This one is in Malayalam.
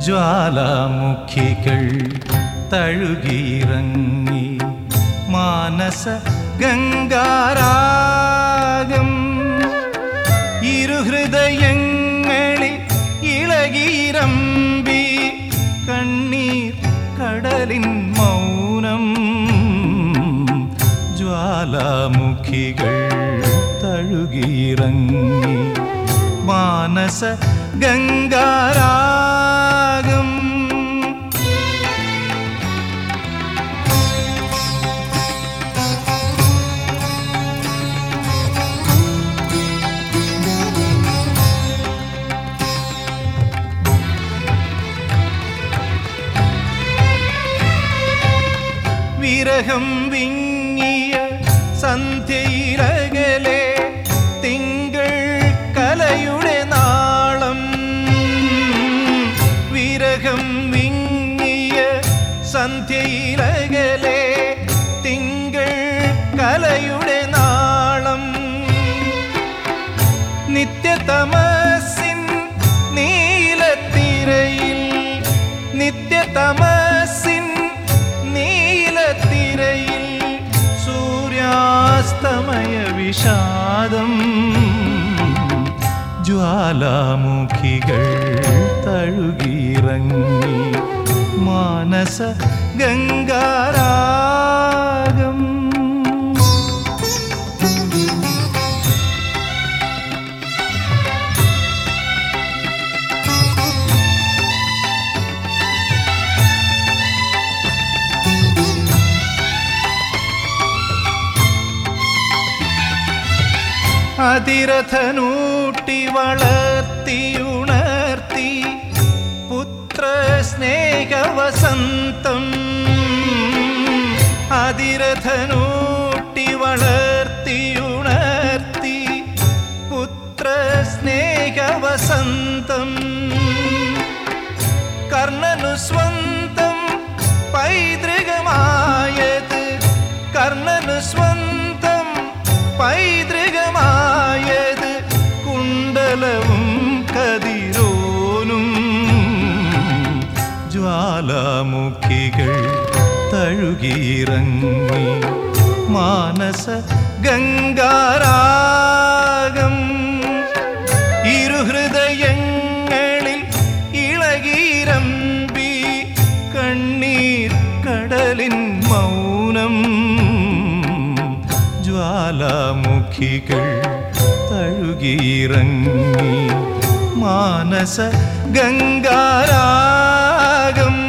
ജ്വാലാമുഖികൾ തഴുകിയിറങ്ങി മാനസ ഗംഗാരാഗം ഇരുഹൃദയങ്ങളിൽ ഇളകിയിരമ്പി കണ്ണീർ കടലിൻ മൗനം ജ്വാലാമുഖികൾ തഴുകിയിറങ്ങി മാനസ ഗംഗാരാഗം വിരഹം വിങ്ങിയ സന്ധ്യയിലകലെ തിങ്കൾ കലയുടെ നാളം വിരഹം വിങ്ങിയ സന്ധ്യയിലകലെ തിങ്കൾ കലയുടെ നാളം നിത്യതമസിൻ നീലത്തിരയിൽ നിത്യതമസിൻ നീലത്തിരയിൽ സൂര്യാസ്തമയ വിഷാദം ജ്വാലാമുഖികൾ തഴുകിയിറങ്ങി മാനസ ഗംഗാരാഗം അതിരഥനൂട്ടി വളർത്തിയുണർത്തി പുത്ര സ്നേഹവസന്തം അതിരഥനൂട്ടി വളർത്തിയുണർത്തി പുത്ര സ്നേഹവസന്തം കർണനു സ്വന്തം പൈതൃകമായത് കർണനു സ്വന്തം പൈതൃകമായത് കുണ്ടലവും കതിരോനും ജ്വാലാമുഖികൾ തഴുകിയിറങ്ങി മാനസ ഗംഗാരാഗം ഇരുഹൃദയങ്ങളിൽ ഇളകിരമ്പി കണ്ണീർ കടലിൻ മൗനം ജ്വാലാമുഖികൾ തഴുകിയിറങ്ങി മാനസ ഗംഗാരാഗം